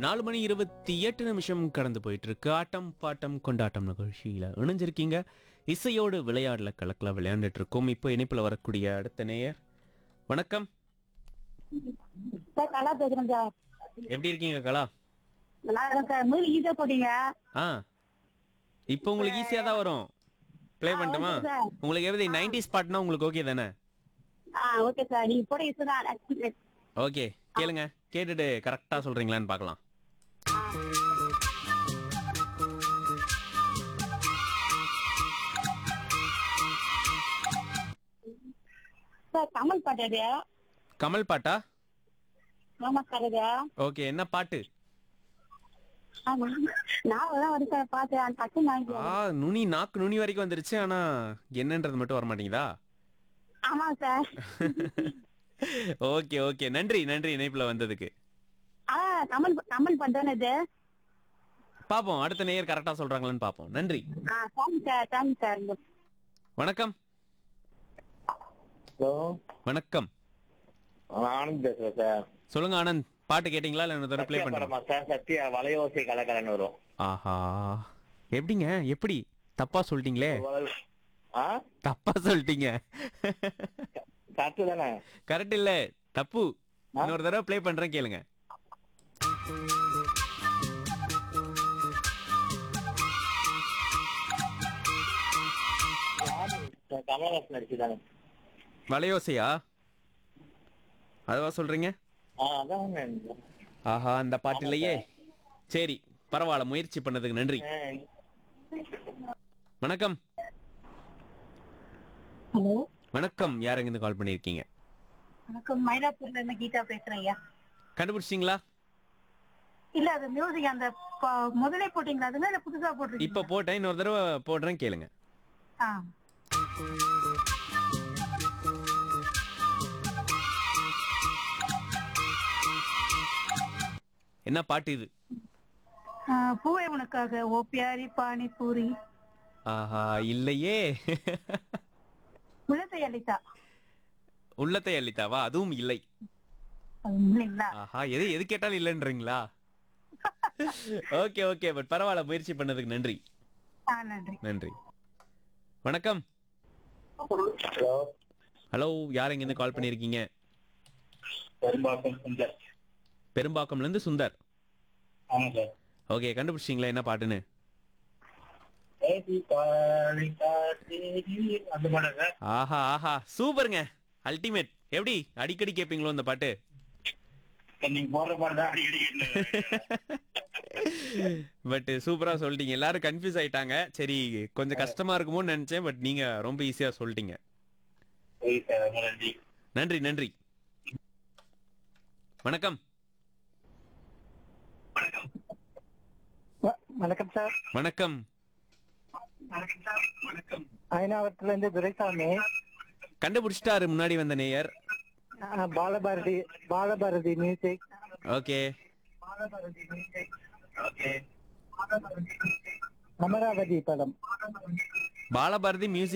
நாலு மணி இருபத்தி எட்டு நிமிஷம் கடந்து போயிட்டு இருக்கு ஆட்டம் பாட்டம் கொண்டாட்டம் நிகழ்ச்சியில இணைஞ்சிருக்கீங்க இசையோடு விளையாடல கலக்கல விளையாண்டுட்டு இருக்கோம் இப்போ இணைப்புல வரக்கூடிய அடுத்த நேயர் வணக்கம் சார் கலா பேசுறேன் சார் எப்படி இருக்கீங்க கலா நல்லா இருக்கேன் சார் மூவி ஈஸியா போட்டீங்க ஆ இப்போ உங்களுக்கு ஈஸியா தான் வரும் ப்ளே ஆ, பண்ணட்டுமா okay sir. உங்களுக்கு எப்படி நைன்டிஸ் பாட்டுனா உங்களுக்கு ஓகே தானே ஆ ஓகே சார் நீங்க போட ஈஸி தான் ஓகே கேளுங்க கேட்டுட்டு கரெக்டா சொல்றீங்களான்னு பார்க்கலாம் சார் கமல் பாட்டு அது கமல் பாட்டா ஆமா சார் அது ஓகே என்ன பாட்டு ஆமா நான் தான் வந்து சார் பார்த்தேன் டக்கு வாங்கி ஆ நுனி நாக்கு நுனி வரைக்கும் வந்துருச்சு ஆனா என்னன்றது மட்டும் வர மாட்டேங்குதா ஆமா சார் ஓகே ஓகே நன்றி நன்றி இணைப்புல வந்ததுக்கு ஆ கமல் கமல் பாட்டு இது பாப்போம் அடுத்த நேயர் கரெக்டா சொல்றாங்களான்னு பாப்போம் நன்றி ஆ தேங்க்ஸ் சார் தேங்க்ஸ் சார் வணக்கம் ஹலோ வணக்கம் ஆனந்த் பேசுறேன் சார் சொல்லுங்க ஆனந்த் பாட்டு கேட்டிங்களா இல்ல இன்னொரு ப்ளே சத்யா பண்ணுங்க படமா சார் சத்யா வலையோசை கலக்கலன்னு வரும் ஆஹா எப்படிங்க எப்படி தப்பா சொல்லிட்டீங்களே வலை- ஆ தப்பா சொல்லிட்டீங்க கரெக்டு தானே கரெக்ட் இல்ல தப்பு இன்னொரு தடவை ப்ளே பண்றேன் கேளுங்க கமலஹாசன் நடிச்சுதானே வலையோசையா அதுவா சொல்றீங்க ஆ அதான் ஆஹா அந்த பாட்டு இல்லையே சரி பரவாயில்ல முயற்சி பண்ணதுக்கு நன்றி வணக்கம் ஹலோ வணக்கம் யாருங்க இருந்து கால் பண்ணிருக்கீங்க வணக்கம் மயிலாப்பூர்ல இருந்து கீதா பேசுறேன் ஐயா கண்டுபிடிச்சிங்களா இல்ல அது மியூசிக் அந்த ப- முதலே போட்டீங்களா அதுங்க இல்ல புதுசா இப்ப போட்டிருக்கீங்க போட்டேன் இன்னொரு தடவை போடுறேன் கேளுங்க ஆ என்ன பாட்டு இது ஆ, பூவே உனக்காக ஓ பியாரி பானிபூரி ஆஹா இல்லையே உலகை அளித்தா உள்ளத்தை அள்ளித்தாவா அதுவும் இல்லை அது இல்லைங்களா ஆஹா எது எது கேட்டாலும் இல்லைன்றீங்களா ஓகே ஓகே பட் பரவாயில்ல முயற்சி பண்ணதுக்கு நன்றி ஆ நன்றி நன்றி வணக்கம் ஹலோ ஹலோ யார் இருந்து கால் பண்ணிருக்கீங்க பெரும்பாக்கம் சுந்தர் பெரும்பாக்கம்ல இருந்து சுந்தர் ஆமா சார் ஓகே கண்டுபிடிச்சிங்களா என்ன பாட்டுன்னு ஏசி பாடி காத்தி அந்த மாதிரி சார் ஆஹா ஆஹா சூப்பருங்க அல்டிமேட் எப்படி அடிக்கடி கேட்பீங்களோ இந்த பாட்டு நீங்க போடுற பாட்டு தான் அடிக்கடி கேட்டுன்னு பட் சூப்பரா சொல்லிட்டீங்க எல்லாரும் கன்ஃபியூஸ் ஆயிட்டாங்க சரி கொஞ்சம் கஷ்டமா இருக்குமோன்னு நினைச்சேன் பட் நீங்க ரொம்ப ஈஸியா சொல்லிட்டீங்க சரி சார் ரொம்ப நன்றி நன்றி நன்றி வணக்கம் வணக்கம் சார் வணக்கம் அயனாவரத்துல இருந்து துரைசாமி கண்டுபிடிச்சிட்டாரு முன்னாடி வந்த நேயர் அஹ், பாலபாரதி பாலபாரதி மியூசிக் ஓகே அமராவதி படம் பாலபாரதி மியூசிக்